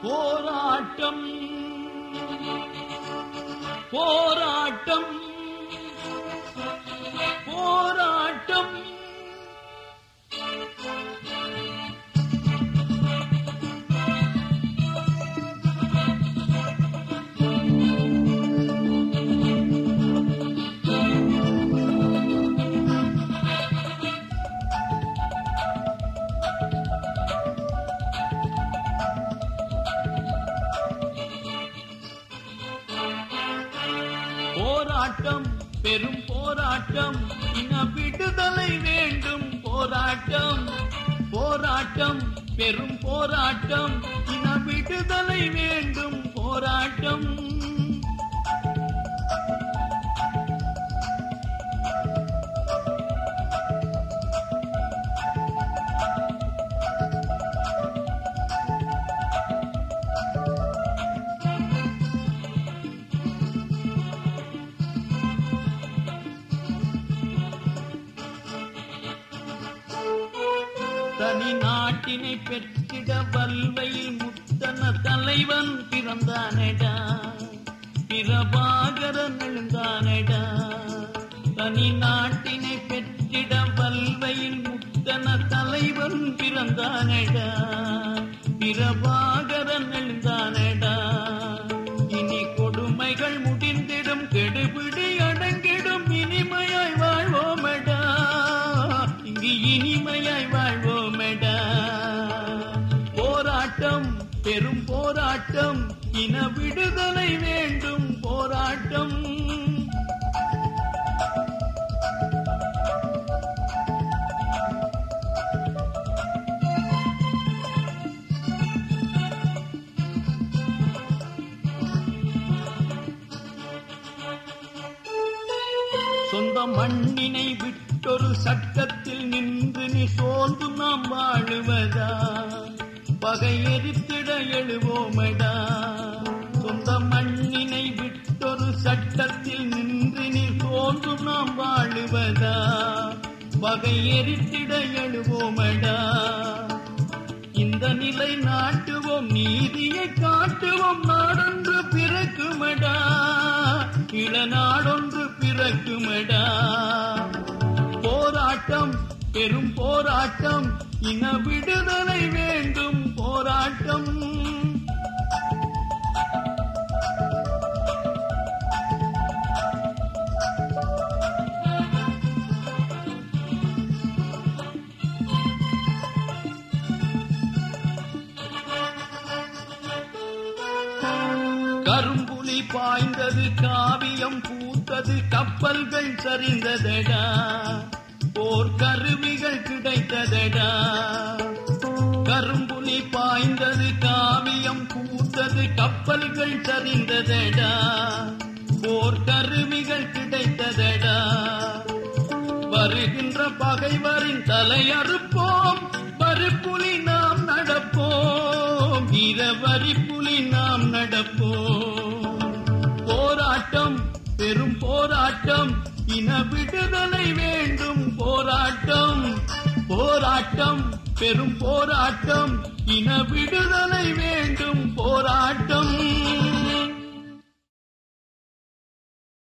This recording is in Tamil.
போராட்டம் போராட்டம் போராட்டம் போராட்டம் பெரும் போராட்டம் இன விடுதலை வேண்டும் போராட்டம் போராட்டம் பெரும் போராட்டம் இன விடுதலை வேண்டும் போராட்டம் தனி நாட்டினை பெற்றிட வல்வையில் முத்தன தலைவன் பிறந்தானடா பிரபாகரன் எழுந்தானடா தனி நாட்டினை பெற்றிட வல்வையில் முத்தன தலைவன் பிறந்தானடா பிரபாகரன் எழுந்தானடா இனி கொடுமைகள் முடிந்திடும் கெடுபிடி அடங்கிடும் இனிமையாய் வாழ்வோமடா இங்கு இனிமையாய் வாழ்வோமடா போராட்டம் பெரும் போராட்டம் இன விடுதலை வேண்டும் போராட்டம் சொந்த மண்ணினை விட்டொரு சட்டத்தில் நின்று நீ சோர்ந்து நாம் வாழுவதா பகை எரித்திட எழுவோமடா சொந்த மண்ணினை விட்டொரு சட்டத்தில் நின்று நீ சோர்ந்து நாம் வாழுவதா பகை எரித்திட எழுவோமடா இந்த நிலை நாட்டுவோம் நீதியை காட்டுவோம் நாடொன்று பிறக்குமடா இளநாடொன்று பிறக்குமடா போராட்டம் பெரும் போராட்டம் இன விடுதலை வேண்டும் போராட்டம் கரும்புலி பாய்ந்தது காவியம் பூத்தது கப்பல்கள் சரிந்ததடா போர் கருவிகள் கிடைத்ததடா கரும்புலி பாய்ந்தது காவியம் பூத்தது கப்பல்கள் சரிந்ததடா போர் கருவிகள் கிடைத்ததடா வருகின்ற பகைவரின் தலையறுப்போம் வரிப்புலி நாம் நடப்போம் வீரவரி புலி நாம் நடப்போம் போராட்டம் பெரும் போராட்டம் இன விடுதலை வேண்டும் போராட்டம் போராட்டம் பெரும் போராட்டம் இன விடுதலை வேண்டும் போராட்டம்